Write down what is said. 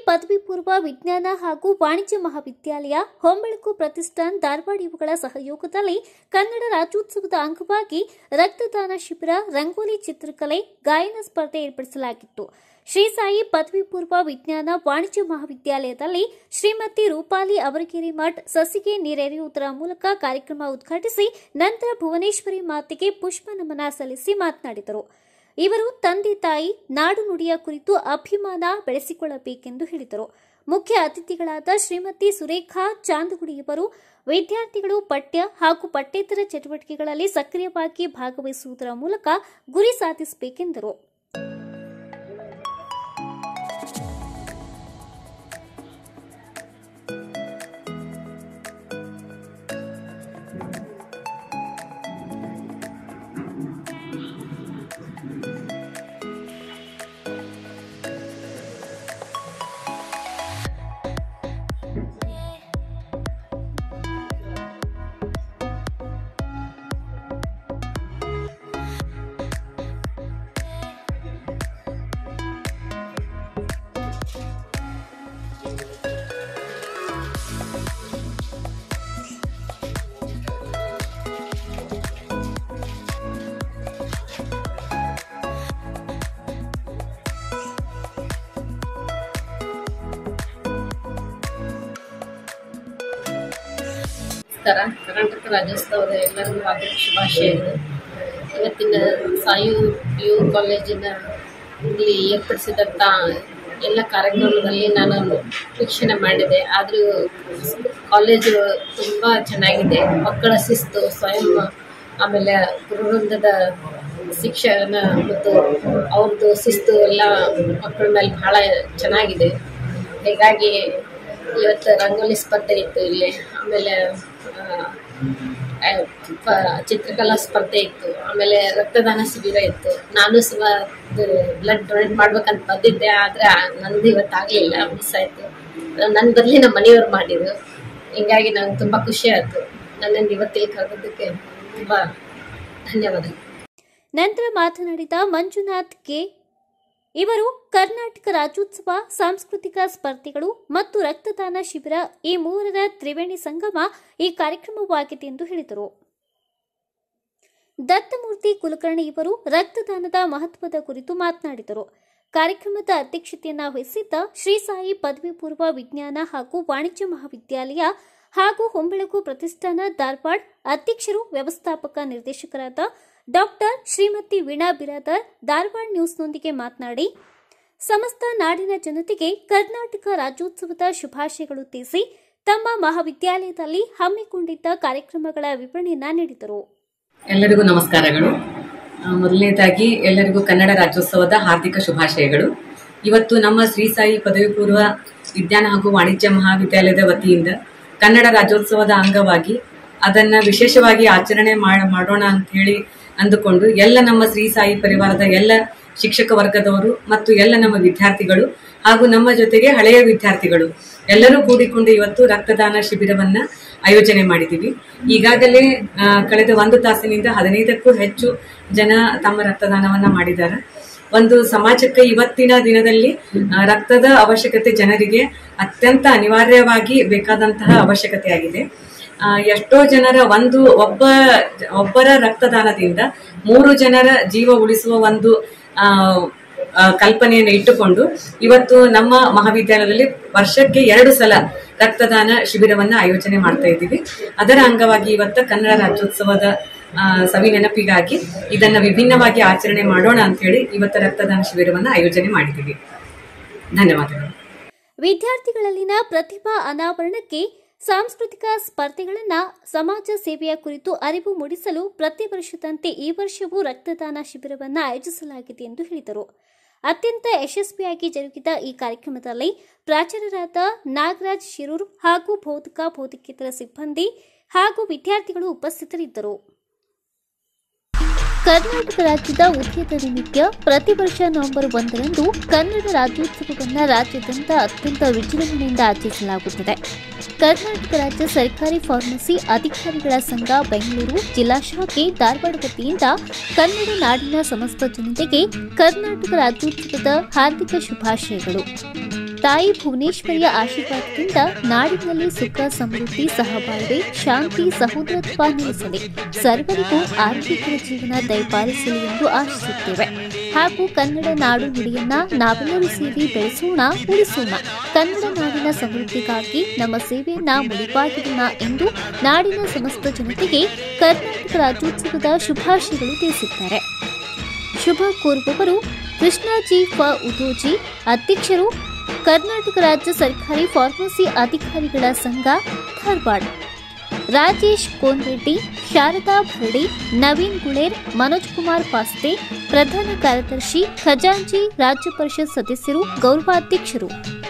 ಪದವಿ ಪೂರ್ವ ವಿಜ್ಞಾನ ಹಾಗೂ ವಾಣಿಜ್ಯ ಮಹಾವಿದ್ಯಾಲಯ ಹೊಂಬೆಳಕು ಪ್ರತಿಷ್ಠಾನ್ ಧಾರವಾಡ ಇವುಗಳ ಸಹಯೋಗದಲ್ಲಿ ಕನ್ನಡ ರಾಜ್ಯೋತ್ಸವದ ಅಂಗವಾಗಿ ರಕ್ತದಾನ ಶಿಬಿರ ರಂಗೋಲಿ ಚಿತ್ರಕಲೆ ಗಾಯನ ಸ್ಪರ್ಧೆ ಏರ್ಪಡಿಸಲಾಗಿತ್ತು ಶ್ರೀ ಸಾಯಿ ಪದವಿ ಪೂರ್ವ ವಿಜ್ಞಾನ ವಾಣಿಜ್ಯ ಮಹಾವಿದ್ಯಾಲಯದಲ್ಲಿ ಶ್ರೀಮತಿ ರೂಪಾಲಿ ಅವರಗಿರಿ ಮಠ್ ಸಸಿಗೆ ನೀರೆರೆಯುವುದರ ಮೂಲಕ ಕಾರ್ಯಕ್ರಮ ಉದ್ಘಾಟಿಸಿ ನಂತರ ಭುವನೇಶ್ವರಿ ಮಾತೆಗೆ ಪುಷ್ಪ ನಮನ ಸಲ್ಲಿಸಿ ಮಾತನಾಡಿದರು ಇವರು ತಂದೆ ತಾಯಿ ನಾಡು ನುಡಿಯ ಕುರಿತು ಅಭಿಮಾನ ಬೆಳೆಸಿಕೊಳ್ಳಬೇಕೆಂದು ಹೇಳಿದರು ಮುಖ್ಯ ಅತಿಥಿಗಳಾದ ಶ್ರೀಮತಿ ಸುರೇಖಾ ಚಾಂದಗುಡಿಯವರು ವಿದ್ಯಾರ್ಥಿಗಳು ಪಠ್ಯ ಹಾಗೂ ಪಠ್ಯೇತರ ಚಟುವಟಿಕೆಗಳಲ್ಲಿ ಸಕ್ರಿಯವಾಗಿ ಭಾಗವಹಿಸುವುದರ ಮೂಲಕ ಗುರಿ ಸಾಧಿಸಬೇಕೆಂದರು ನಮಸ್ಕಾರ ಕರ್ನಾಟಕ ರಾಜ್ಯೋತ್ಸವದ ಎಲ್ಲರಿಗೂ ಹಾರ್ದಿಕ ಶುಭಾಶಯಗಳು ಇವತ್ತಿನ ಸಾಯು ಪಿ ಯು ಕಾಲೇಜಿನ ಇಲ್ಲಿ ಏರ್ಪಡಿಸಿದಂಥ ಎಲ್ಲ ಕಾರ್ಯಕ್ರಮದಲ್ಲಿ ನಾನು ವೀಕ್ಷಣೆ ಮಾಡಿದೆ ಆದರೂ ಕಾಲೇಜು ತುಂಬ ಚೆನ್ನಾಗಿದೆ ಮಕ್ಕಳ ಶಿಸ್ತು ಸ್ವಯಂ ಆಮೇಲೆ ಗುರುವೃಂದದ ಶಿಕ್ಷಣ ಮತ್ತು ಅವ್ರದ್ದು ಶಿಸ್ತು ಎಲ್ಲ ಮಕ್ಕಳ ಮೇಲೆ ಬಹಳ ಚೆನ್ನಾಗಿದೆ ಹೀಗಾಗಿ ಇವತ್ತು ರಂಗೋಲಿ ಸ್ಪರ್ಧೆ ಇತ್ತು ಇಲ್ಲಿ ಆಮೇಲೆ ಆ, ಆ, ಪ- ಚಿತ್ರಕಲಾ ಸ್ಪರ್ಧೆ ಇತ್ತು ಆಮೇಲೆ ರಕ್ತದಾನ ಶಿಬಿರ ಇತ್ತು ನಾನು ಸಹ ಬ್ಲಡ್ ಡೊನೇಟ್ ಮಾಡ್ಬೇಕಂತ ಬಂದಿದ್ದೆ ಆದರೆ ನಂದು ಇವತ್ತು ಆಗಲಿಲ್ಲ ಮಿಸ್ ಆಯಿತು ನನ್ನ ಬದಲಿ ನಮ್ಮ ಮನೆಯವ್ರು ಮಾಡಿದ್ರು ಹಿಂಗಾಗಿ ನಂಗೆ ತುಂಬ ಖುಷಿ ಆಯಿತು ನನ್ನನ್ನು ಇವತ್ತಿಲ್ಲಿ ಕರೆದಕ್ಕೆ ತುಂಬ ಧನ್ಯವಾದಗಳು ನಂತರ ಮಾತನಾಡಿದ ಮಂಜುನಾಥ್ ಕೆ ಇವರು ಕರ್ನಾಟಕ ರಾಜ್ಯೋತ್ಸವ ಸಾಂಸ್ಕೃತಿಕ ಸ್ಪರ್ಧೆಗಳು ಮತ್ತು ರಕ್ತದಾನ ಶಿಬಿರ ಈ ಮೂರರ ತ್ರಿವೇಣಿ ಸಂಗಮ ಈ ಕಾರ್ಯಕ್ರಮವಾಗಿದೆ ಎಂದು ಹೇಳಿದರು ದತ್ತಮೂರ್ತಿ ಕುಲಕರ್ಣಿ ಇವರು ರಕ್ತದಾನದ ಮಹತ್ವದ ಕುರಿತು ಮಾತನಾಡಿದರು ಕಾರ್ಯಕ್ರಮದ ಅಧ್ಯಕ್ಷತೆಯನ್ನ ವಹಿಸಿದ್ದ ಶ್ರೀ ಸಾಯಿ ಪದವಿ ಪೂರ್ವ ವಿಜ್ಞಾನ ಹಾಗೂ ವಾಣಿಜ್ಯ ಮಹಾವಿದ್ಯಾಲಯ ಹಾಗೂ ಹೊಂಬೆಳಗು ಪ್ರತಿಷ್ಠಾನ ಧಾರವಾಡ ಅಧ್ಯಕ್ಷರು ವ್ಯವಸ್ಥಾಪಕ ನಿರ್ದೇಶಕರಾದ ಡಾಕ್ಟರ್ ಶ್ರೀಮತಿ ವೀಣಾ ಬಿರಾದರ್ ಧಾರವಾಡ ನ್ಯೂಸ್ನೊಂದಿಗೆ ಮಾತನಾಡಿ ಸಮಸ್ತ ನಾಡಿನ ಜನತೆಗೆ ಕರ್ನಾಟಕ ರಾಜ್ಯೋತ್ಸವದ ಶುಭಾಶಯಗಳು ತಿಳಿಸಿ ತಮ್ಮ ಮಹಾವಿದ್ಯಾಲಯದಲ್ಲಿ ಹಮ್ಮಿಕೊಂಡಿದ್ದ ಕಾರ್ಯಕ್ರಮಗಳ ವಿವರಣೆಯನ್ನ ನೀಡಿದರು ಎಲ್ಲರಿಗೂ ನಮಸ್ಕಾರಗಳು ಆ, ಮೊದಲನೇದಾಗಿ ಎಲ್ಲರಿಗೂ ಕನ್ನಡ ರಾಜ್ಯೋತ್ಸವದ ಹಾರ್ದಿಕ ಶುಭಾಶಯಗಳು ಇವತ್ತು ನಮ್ಮ ಶ್ರೀ ಸಾಯಿ ಪದವಿ ಪೂರ್ವ ವಿಜ್ಞಾನ ಹಾಗೂ ವಾಣಿಜ್ಯ ಮಹಾವಿದ್ಯಾಲಯದ ವತಿಯಿಂದ ಕನ್ನಡ ರಾಜ್ಯೋತ್ಸವದ ಅಂಗವಾಗಿ ಅದನ್ನ ವಿಶೇಷವಾಗಿ ಆಚರಣೆ ಮಾಡ- ಮಾಡೋಣ ಅಂತ ಹೇಳಿ ಅಂದುಕೊಂಡು ಎಲ್ಲ ನಮ್ಮ ಶ್ರೀ ಸಾಯಿ ಪರಿವಾರದ ಎಲ್ಲ ಶಿಕ್ಷಕ ವರ್ಗದವರು ಮತ್ತು ಎಲ್ಲ ನಮ್ಮ ವಿದ್ಯಾರ್ಥಿಗಳು ಹಾಗೂ ನಮ್ಮ ಜೊತೆಗೆ ಹಳೆಯ ವಿದ್ಯಾರ್ಥಿಗಳು ಎಲ್ಲರೂ ಕೂಡಿಕೊಂಡು ಇವತ್ತು ರಕ್ತದಾನ ಶಿಬಿರವನ್ನ ಆಯೋಜನೆ ಮಾಡಿದ್ದೀವಿ ಈಗಾಗಲೇ ಆ, ಕಳೆದ ಒಂದು ತಾಸಿನಿಂದ ಹದಿನೈದಕ್ಕೂ ಹೆಚ್ಚು ಜನ ತಮ್ಮ ರಕ್ತದಾನವನ್ನ ಮಾಡಿದ್ದಾರೆ ಒಂದು ಸಮಾಜಕ್ಕೆ ಇವತ್ತಿನ ದಿನದಲ್ಲಿ ಆ, ರಕ್ತದ ಅವಶ್ಯಕತೆ ಜನರಿಗೆ ಅತ್ಯಂತ ಅನಿವಾರ್ಯವಾಗಿ ಬೇಕಾದಂತಹ ಅವಶ್ಯಕತೆಯಾಗಿದೆ ಆ, ಎಷ್ಟೋ ಜನರ ಒಂದು ಒಬ್ಬ ಒಬ್ಬರ ರಕ್ತದಾನದಿಂದ ಮೂರು ಜನರ ಜೀವ ಉಳಿಸುವ ಒಂದು ಆ, ಆ, ಕಲ್ಪನೆಯನ್ನು ಇಟ್ಟುಕೊಂಡು ಇವತ್ತು ನಮ್ಮ ಮಹಾವಿದ್ಯಾಲಯದಲ್ಲಿ ವರ್ಷಕ್ಕೆ ಎರಡು ಸಲ ರಕ್ತದಾನ ಶಿಬಿರವನ್ನ ಆಯೋಜನೆ ಮಾಡ್ತಾ ಇದ್ದೀವಿ ಅದರ ಅಂಗವಾಗಿ ಇವತ್ತು ಕನ್ನಡ ರಾಜ್ಯೋತ್ಸವದ ಆ, ಸವಿ ನೆನಪಿಗಾಗಿ ಇದನ್ನ ವಿಭಿನ್ನವಾಗಿ ಆಚರಣೆ ಮಾಡೋಣ ಅಂತ ಹೇಳಿ ಇವತ್ತು ರಕ್ತದಾನ ಶಿಬಿರವನ್ನ ಆಯೋಜನೆ ಮಾಡಿದ್ದೀವಿ ಧನ್ಯವಾದಗಳು ವಿದ್ಯಾರ್ಥಿಗಳಲ್ಲಿನ ಪ್ರತಿಭಾ ಅನಾವರಣಕ್ಕೆ ಸಾಂಸ್ಕೃತಿಕ ಸ್ಪರ್ಧೆಗಳನ್ನು ಸಮಾಜ ಸೇವೆಯ ಕುರಿತು ಅರಿವು ಮೂಡಿಸಲು ಪ್ರತಿ ವರ್ಷದಂತೆ ಈ ವರ್ಷವೂ ರಕ್ತದಾನ ಶಿಬಿರವನ್ನು ಆಯೋಜಿಸಲಾಗಿದೆ ಎಂದು ಹೇಳಿದರು ಅತ್ಯಂತ ಯಶಸ್ವಿಯಾಗಿ ಜರುಗಿದ ಈ ಕಾರ್ಯಕ್ರಮದಲ್ಲಿ ಪ್ರಾಚಾರ್ಯರಾದ ನಾಗರಾಜ್ ಶಿರೂರ್ ಹಾಗೂ ಬೋಧಕ ಬೋಧಕೇತರ ಸಿಬ್ಬಂದಿ ಹಾಗೂ ವಿದ್ಯಾರ್ಥಿಗಳು ಉಪಸ್ಥಿತರಿದ್ದರು ಕರ್ನಾಟಕ ರಾಜ್ಯದ ಉದ್ಯತ ನಿಮಿತ್ತ ಪ್ರತಿ ವರ್ಷ ನವೆಂಬರ್ ಒಂದರಂದು ಕನ್ನಡ ರಾಜ್ಯೋತ್ಸವವನ್ನು ರಾಜ್ಯಾದ್ಯಂತ ಅತ್ಯಂತ ವಿಜೃಂಭಣೆಯಿಂದ ಆಚರಿಸಲಾಗುತ್ತದೆ ಕರ್ನಾಟಕ ರಾಜ್ಯ ಸರ್ಕಾರಿ ಫಾರ್ಮಸಿ ಅಧಿಕಾರಿಗಳ ಸಂಘ ಬೆಂಗಳೂರು ಜಿಲ್ಲಾ ಶಾಖೆ ಧಾರವಾಡ ವತಿಯಿಂದ ಕನ್ನಡ ನಾಡಿನ ಸಮಸ್ತ ಜನತೆಗೆ ಕರ್ನಾಟಕ ರಾಜ್ಯೋತ್ಸವದ ಹಾರ್ದಿಕ ಶುಭಾಶಯಗಳು ತಾಯಿ ಭುವನೇಶ್ವರಿಯ ಆಶೀರ್ವಾದದಿಂದ ನಾಡಿನಲ್ಲಿ ಸುಖ ಸಮೃದ್ಧಿ ಸಹಬಾಳ್ವೆ ಶಾಂತಿ ಸಹೋದರತ್ವ ನೆಲೆಸಲಿ ಸರ್ವರಿಗೂ ಆರೋಗ್ಯಕರ ಜೀವನ ದಯಪಾಲಿಸಲಿ ಎಂದು ಆಶಿಸುತ್ತೇವೆ ಹಾಗೂ ಕನ್ನಡ ನಾಡು ನುಡಿಯನ್ನ ನಾವೆಲ್ಲರೂ ಸೇರಿ ಬೆಳೆಸೋಣ ಉಳಿಸೋಣ ಕನ್ನಡ ನಾಡಿನ ಸಮೃದ್ಧಿಗಾಗಿ ನಮ್ಮ ಸೇವೆಯನ್ನ ಮುಡಿಪಾಗಿಡೋಣ ಎಂದು ನಾಡಿನ ಸಮಸ್ತ ಜನತೆಗೆ ಕರ್ನಾಟಕ ರಾಜ್ಯೋತ್ಸವದ ಶುಭಾಶಯಗಳು ತಿಳಿಸಿದ್ದಾರೆ ಶುಭ ಕೋರುವವರು ಕೃಷ್ಣಾಜಿ ಫ ಉದೋಜಿ ಅಧ್ಯಕ್ಷರು ಕರ್ನಾಟಕ ರಾಜ್ಯ ಸರ್ಕಾರಿ ಫಾರ್ಮಸಿ ಅಧಿಕಾರಿಗಳ ಸಂಘ ಧಾರವಾಡ ರಾಜೇಶ್ ಕೋನ್ರೆಡ್ಡಿ ಶಾರದಾ ಭರಡಿ ನವೀನ್ ಗುಳೇರ್ ಮನೋಜ್ ಕುಮಾರ್ ಪಾಸ್ತೆ ಪ್ರಧಾನ ಕಾರ್ಯದರ್ಶಿ ಖಜಾಂಚಿ ರಾಜ್ಯ ಪರಿಷತ್ ಸದಸ್ಯರು ಗೌರವಾಧ್ಯಕ್ಷರು